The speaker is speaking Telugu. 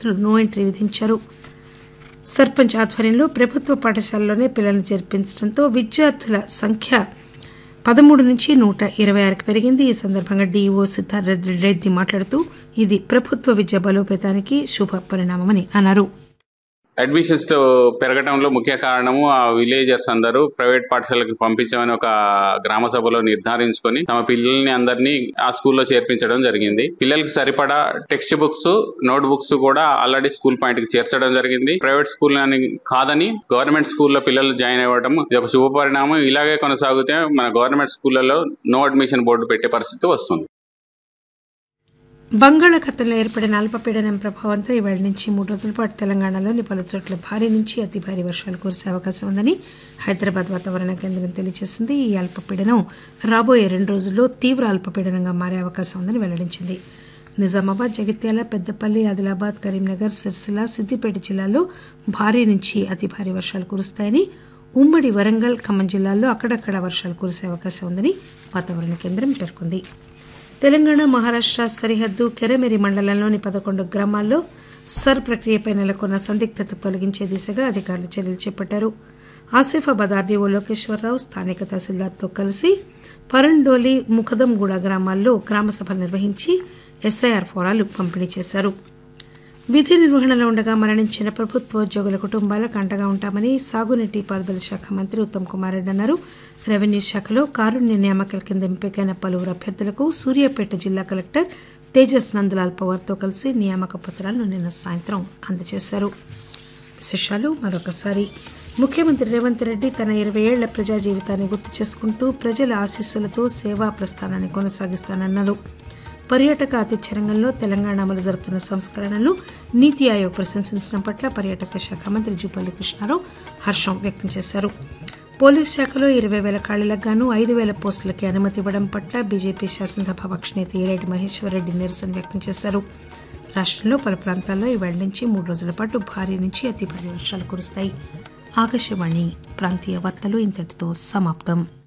పోలీసులు నో ఎంట్రీ విధించారు సర్పంచ్ ఆధ్వర్యంలో ప్రభుత్వ పాఠశాలలోనే పిల్లలను చేర్పించడంతో విద్యార్థుల సంఖ్య పదమూడు నుంచి నూట ఇరవై ఆరుకు పెరిగింది ఈ సందర్భంగా డీఈఓ సిద్ధార్థ రెడ్డి మాట్లాడుతూ ఇది ప్రభుత్వ విద్య బలోపేతానికి శుభ పరిణామమని అన్నారు అడ్మిషన్స్ పెరగడంలో ముఖ్య కారణము ఆ విలేజర్స్ అందరూ ప్రైవేట్ పాఠశాలకు పంపించమని ఒక గ్రామ సభలో నిర్ధారించుకొని తమ పిల్లల్ని అందరినీ ఆ స్కూల్లో చేర్పించడం జరిగింది పిల్లలకి సరిపడా టెక్స్ట్ బుక్స్ నోట్ బుక్స్ కూడా ఆల్రెడీ స్కూల్ పాయింట్ కి చేర్చడం జరిగింది ప్రైవేట్ స్కూల్ అని కాదని గవర్నమెంట్ స్కూల్లో పిల్లలు జాయిన్ అవ్వడం ఇది ఒక శుభ పరిణామం ఇలాగే కొనసాగితే మన గవర్నమెంట్ స్కూళ్లలో నో అడ్మిషన్ బోర్డు పెట్టే పరిస్థితి వస్తుంది బంగాళాఖాతంలో ఏర్పడిన అల్పపీడనం ప్రభావంతో ఇవాళ నుంచి మూడు రోజుల పాటు తెలంగాణలోని పలు చోట్ల భారీ నుంచి అతి భారీ వర్షాలు కురిసే అవకాశం ఉందని హైదరాబాద్ వాతావరణ కేంద్రం తెలియజేసింది ఈ అల్పపీడనం రాబోయే రెండు రోజుల్లో తీవ్ర అల్పపీడనంగా మారే అవకాశం ఉందని వెల్లడించింది నిజామాబాద్ జగిత్యాల పెద్దపల్లి ఆదిలాబాద్ కరీంనగర్ సిరిసిల్ల సిద్దిపేట జిల్లాల్లో భారీ నుంచి అతి భారీ వర్షాలు కురుస్తాయని ఉమ్మడి వరంగల్ ఖమ్మం జిల్లాల్లో అక్కడక్కడ వర్షాలు కురిసే అవకాశం ఉందని వాతావరణ కేంద్రం పేర్కొంది తెలంగాణ మహారాష్ట సరిహద్దు కెరమెరి మండలంలోని పదకొండు గ్రామాల్లో సర్ ప్రక్రియపై నెలకొన్న సందిగ్ధత తొలగించే దిశగా అధికారులు చర్యలు చేపట్టారు ఆసిఫాబాద్ ఆర్డీఓ లోకేశ్వరరావు స్థానిక తహసీల్దార్తో కలిసి పరండోలి ముఖదంగూడ గ్రామాల్లో గ్రామ సభలు నిర్వహించి ఎస్ఐఆర్ ఫోరాలు పంపిణీ చేశారు విధి నిర్వహణలో ఉండగా మరణించిన ప్రభుత్వ ఉద్యోగుల కుటుంబాలకు అండగా ఉంటామని సాగునీటి పారుదల శాఖ మంత్రి ఉత్తమ్ కుమార్ రెడ్డి అన్నారు రెవెన్యూ శాఖలో కారుణ్య నియామకాల కింద ఎంపికైన పలువురు అభ్యర్థులకు సూర్యాపేట జిల్లా కలెక్టర్ తేజస్ నందలాల్ పవార్తో కలిసి నియామక పత్రాలను నిన్న సాయంత్రం అందజేశారు విశేషాలు మరొకసారి ముఖ్యమంత్రి రేవంత్ రెడ్డి తన ఇరవై ఏళ్ల ప్రజా జీవితాన్ని గుర్తు చేసుకుంటూ ప్రజల ఆశీస్సులతో సేవా ప్రస్థానాన్ని కొనసాగిస్తానన్నారు పర్యాటక ఆతిథ్య రంగంలో తెలంగాణ అమలు జరుపుతున్న సంస్కరణలు నీతి ఆయోగ్ ప్రశంసించడం పట్ల పర్యాటక శాఖ మంత్రి జూపల్లి కృష్ణారావు హర్షం వ్యక్తం చేశారు పోలీస్ శాఖలో ఇరవై వేల ఖాళీలకు గాను ఐదు వేల పోస్టులకి అనుమతి ఇవ్వడం పట్ల బీజేపీ శాసనసభాపక్ష నేత ఈరెడ్డి మహేశ్వరరెడ్డి నిరసన వ్యక్తం చేశారు రాష్టంలో పలు ప్రాంతాల్లో ఇవాళ నుంచి మూడు రోజుల పాటు భారీ నుంచి అతి భారీ వర్షాలు కురుస్తాయి ఆకాశవాణి ప్రాంతీయ వార్తలు ఇంతటితో సమాప్తం